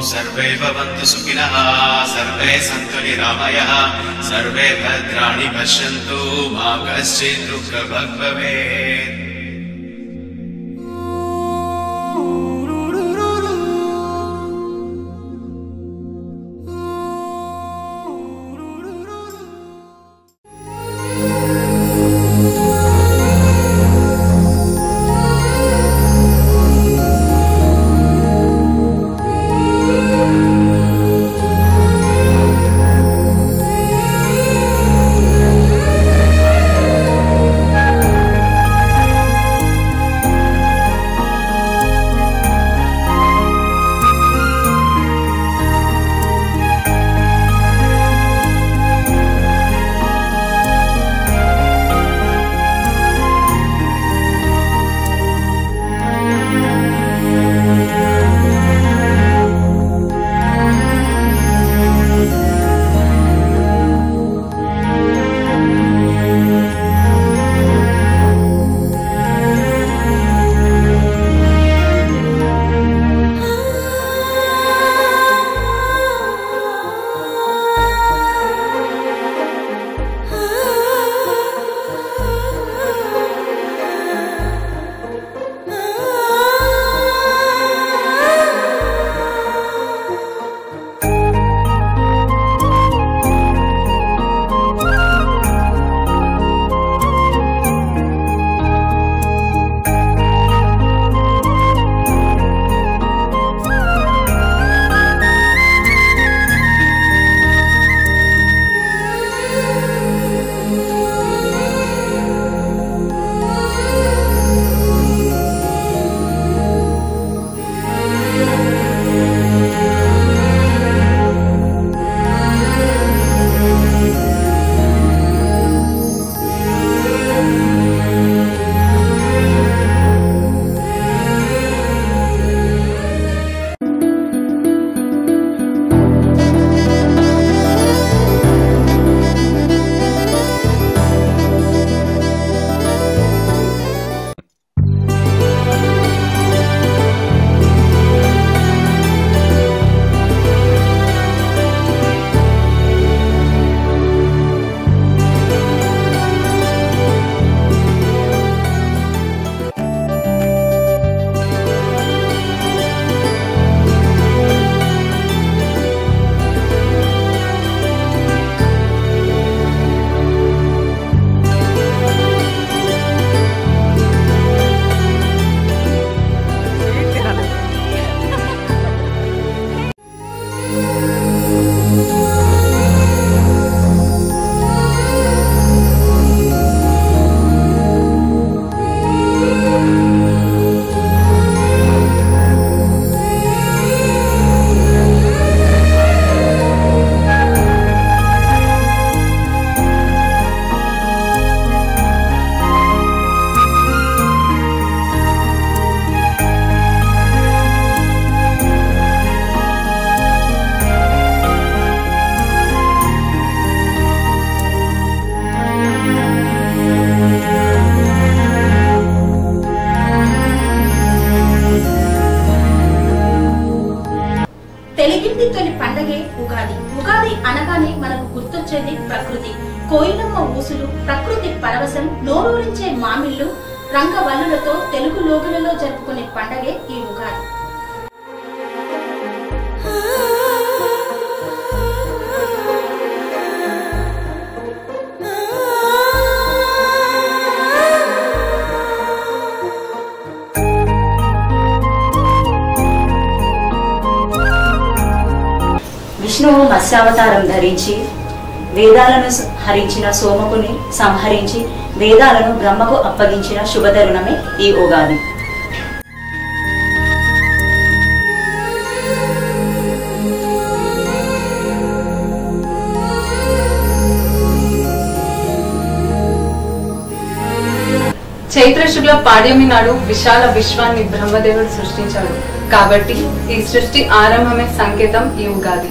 सर्वे भवन्तु सुखिनः सर्वे सन्तु निरामयः सर्वे भद्राणि पश्यन्तु मा कश्चित् दुःखभग् भवेत् తెలుగింటి తొలి పండగే ఉగాది ఉగాది అనగానే మనకు గుర్తొచ్చేది ప్రకృతి కోయిలమ్మ ఊసులు ప్రకృతి పరవశం నోరూరించే మామిళ్ళు రంగవల్లులతో తెలుగు లోగులలో జరుపుకునే పండగే ఈ ఉగాది విష్ణువు మత్స్యావతారం ధరించి వేదాలను స- హరించిన సోమకుని సంహరించి వేదాలను బ్రహ్మకు అప్పగించిన శుభతరుణమే ఈ ఉగాది చైత్ర శుక్ల పాడ్యమి నాడు విశాల విశ్వాన్ని బ్రహ్మదేవుడు సృష్టించాడు కాబట్టి ఈ సృష్టి ఆరంభమే సంకేతం ఈ ఉగాది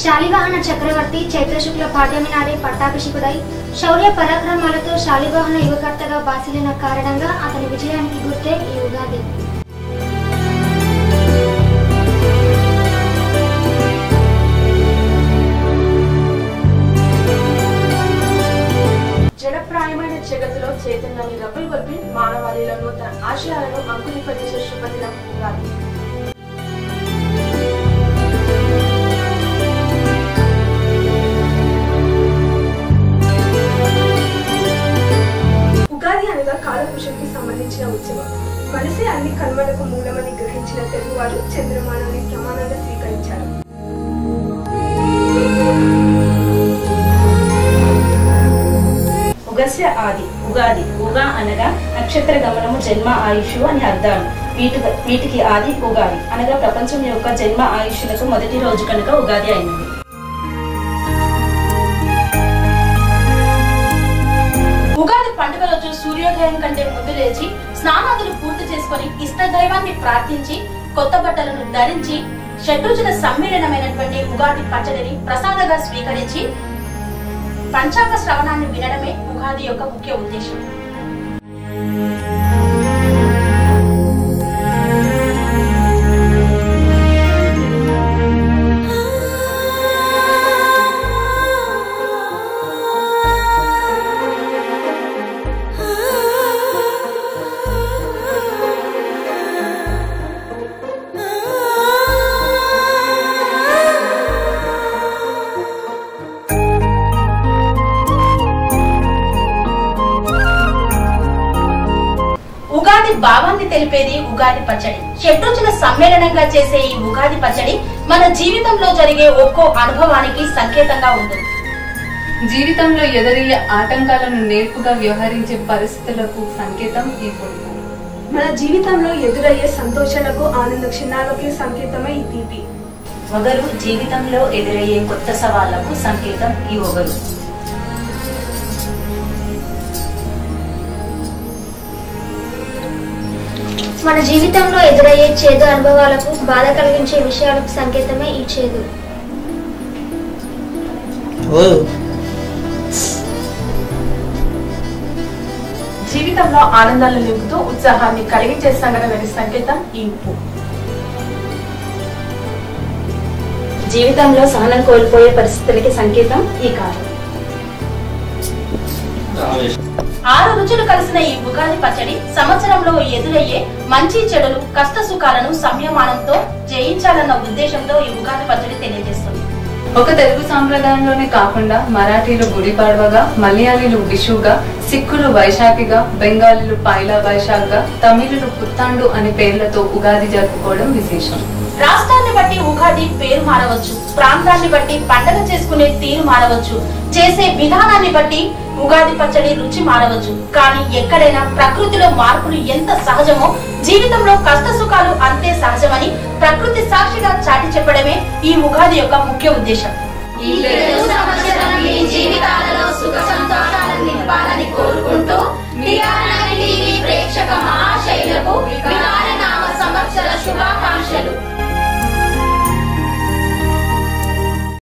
శాలివాహన చక్రవర్తి చైత్రశుక్ల పాడ్యమి నాడే పట్టాభిషికుడై శౌర్య పరాక్రమాలతో శాలివాహన యువకర్తగా బాసిలిన కారణంగా అతని విజయానికి గుర్తే ఈ ఉగాది జడప్రాయమైన జగత్తులో చైతన్యాన్ని రగులు కొల్పి మానవాళిలో తన ఆశయాలను అంకురీకరించే శుభదినం ఉగాది ఉగాది అనగా కాలపురుషుడికి సంబంధించిన ఉత్సవం మనసే అన్ని కర్మలకు మూలమని గ్రహించిన తెలుగువారు చంద్రమానాన్ని ప్రమాణంగా స్వీకరించారు ఉగస్య ఆది ఉగాది ఉగా అనగా నక్షత్ర గమనము జన్మ ఆయుష్ అని అర్థాలు వీటి వీటికి ఆది ఉగాది అనగా ప్రపంచం యొక్క జన్మ ఆయుష్లకు మొదటి రోజు కనుక ఉగాది అయింది ఉగాది పండుగ రోజు సూర్యోదయం కంటే ముందు లేచి స్నానాదులు పూర్తి చేసుకొని ఇష్ట దైవాన్ని ప్రార్థించి కొత్త బట్టలను ధరించి షడ్రుచుల సమ్మేళనమైనటువంటి ఉగాది పచ్చడిని ప్రసాదంగా స్వీకరించి పంచాంగ శ్రవణాన్ని వినడమే ఉగాది యొక్క ముఖ్య ఉద్దేశం ఉగాది భావాన్ని తెలిపేది ఉగాది పచ్చడి షడ్రుచుల సమ్మేళనంగా చేసే ఈ ఉగాది పచ్చడి మన జీవితంలో జరిగే ఒక్కో అనుభవానికి సంకేతంగా ఉంటుంది జీవితంలో ఎదురయ్యే ఆటంకాలను నేర్పుగా వ్యవహరించే పరిస్థితులకు సంకేతం ఈ పొడి మన జీవితంలో ఎదురయ్యే సంతోషాలకు ఆనంద క్షణాలకి సంకేతమై ఈ తీపి ఒగరు జీవితంలో ఎదురయ్యే కొత్త సవాళ్లకు సంకేతం ఈ ఒగరు మన జీవితంలో ఎదురయ్యే చేదు అనుభవాలకు బాధ కలిగించే విషయాలకు సంకేతమే ఈ చేదు జీవితంలో ఆనందాలను నింపుతూ ఉత్సాహాన్ని కలిగించే సంఘటనని సంకేతం ఈ ఉప్పు జీవితంలో సహనం కోల్పోయే పరిస్థితులకి సంకేతం ఈ కాలం ఆరు రుచులు కలిసిన ఈ ఉగాది పచ్చడి సంవత్సరంలో ఎదురయ్యే మంచి చెడులు కష్ట సుఖాలను సంయమానంతో జయించాలన్న ఉద్దేశంతో ఈ ఉగాది పచ్చడి తెలియజేస్తుంది ఒక తెలుగు సాంప్రదాయంలోనే కాకుండా మరాఠీలు గుడి పాడవగా మలయాళీలు విషుగా సిక్కులు వైశాఖిగా బెంగాలీలు పైలా వైశాఖగా తమిళులు పుత్తాండు అనే పేర్లతో ఉగాది జరుపుకోవడం విశేషం రాష్ట్రాన్ని బట్టి ఉగాది పేరు మారవచ్చు ప్రాంతాన్ని బట్టి పండగ చేసుకునే తీరు మారవచ్చు చేసే విధానాన్ని బట్టి ఉగాది పచ్చడి రుచి మారవచ్చు కానీ ఎక్కడైనా ప్రకృతిలో మార్పులు ఎంత సహజమో జీవితంలో కష్ట సుఖాలు అంతే సహజమని ప్రకృతి సాక్షిగా చాటి చెప్పడమే ఈ ఉగాది యొక్క ముఖ్య ఉద్దేశం ఈ తెలుగు సంవత్సరం